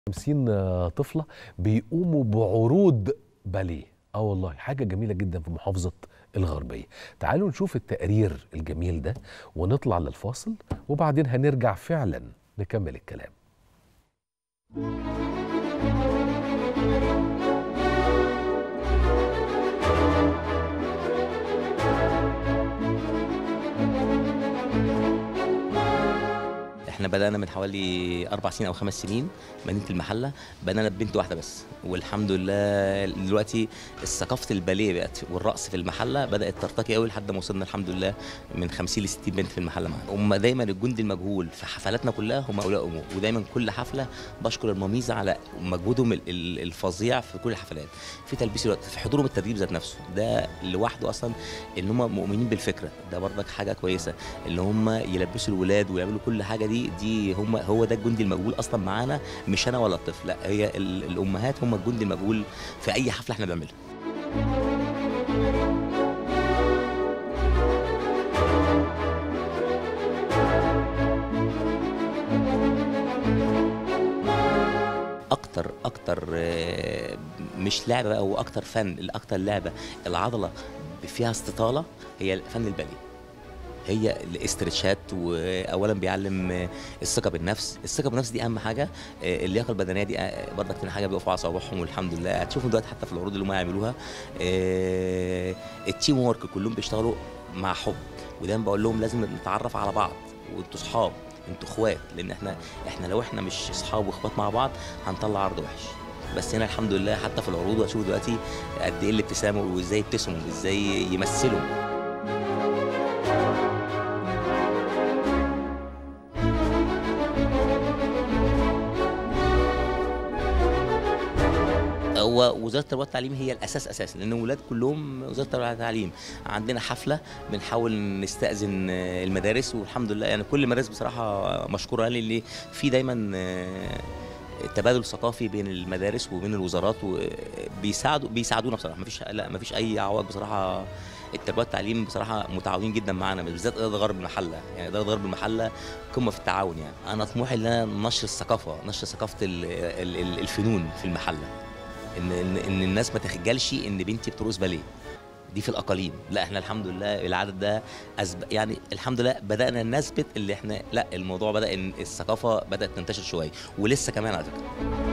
50 طفلة بيقوموا بعروض باليه اه والله حاجة جميلة جدا في محافظة الغربية تعالوا نشوف التقرير الجميل ده ونطلع للفاصل وبعدين هنرجع فعلا نكمل الكلام احنا بدانا من حوالي اربع سنين او خمس سنين مدينه المحله بدانا ببنت واحده بس والحمد لله دلوقتي ثقافه الباليه بقت والرقص في المحله بدات ترتقي قوي لحد ما وصلنا الحمد لله من 50 ل 60 بنت في المحله معانا هم دايما الجند المجهول في حفلاتنا كلها هم اولياء امور ودايما كل حفله بشكر المميزه على مجهودهم ال- ال- الفظيع في كل الحفلات في تلبيس الوقت في حضورهم التدريب ذات نفسه ده لوحده اصلا ان هم مؤمنين بالفكره ده برضك حاجه كويسه ان هم يلبسوا الولاد ويعملوا كل حاجه دي دي هم هو ده الجندي المجهول اصلا معانا مش انا ولا الطفل لا هي ال- الامهات هم الجندي المجهول في اي حفله احنا بنعملها اكتر اكتر آه، مش لعبه بقى هو اكتر فن الاكتر لعبه العضله فيها استطاله هي فن الباليه هي الاسترتشات واولا بيعلم آه، الثقه بالنفس الثقه بالنفس دي اهم حاجه آه، اللياقه البدنيه دي آه، برضك من حاجه بيقفوا على صوابعهم والحمد لله هتشوفوا دلوقتي حتى في العروض اللي هم يعملوها آه، التيم وورك كلهم بيشتغلوا مع حب ودايما بقول لهم لازم نتعرف على بعض وانتوا صحاب انتوا اخوات لان احنا احنا لو احنا مش اصحاب واخوات مع بعض هنطلع عرض وحش بس هنا الحمد لله حتى في العروض واشوف دلوقتي قد ايه الابتسامه وازاي يبتسموا ازاي يمثلوا هو وزاره التربيه والتعليم هي الاساس اساسا لان الولاد كلهم وزاره التربيه والتعليم عندنا حفله بنحاول نستاذن آه، المدارس والحمد لله يعني كل المدارس بصراحه مشكوره يعني اللي في دايما آه، تبادل ثقافي بين المدارس وبين الوزارات وبيساعدوا بيساعدونا بصراحه مفيش لا مفيش اي عوائق بصراحه التربيه والتعليم بصراحه متعاونين جدا معانا بالذات اداره غرب المحله يعني اداره غرب المحله قمه في التعاون يعني انا طموحي ان انا نشر الثقافه نشر ثقافه ال- ال- ال- الفنون في المحله ان ان, إن الناس ما تخجلش ان بنتي بترقص باليه دي في الاقاليم لا احنا الحمد لله العدد ده أسب... يعني الحمد لله بدانا نثبت اللي احنا لا الموضوع بدا ان الثقافه بدات تنتشر شويه ولسه كمان على فكره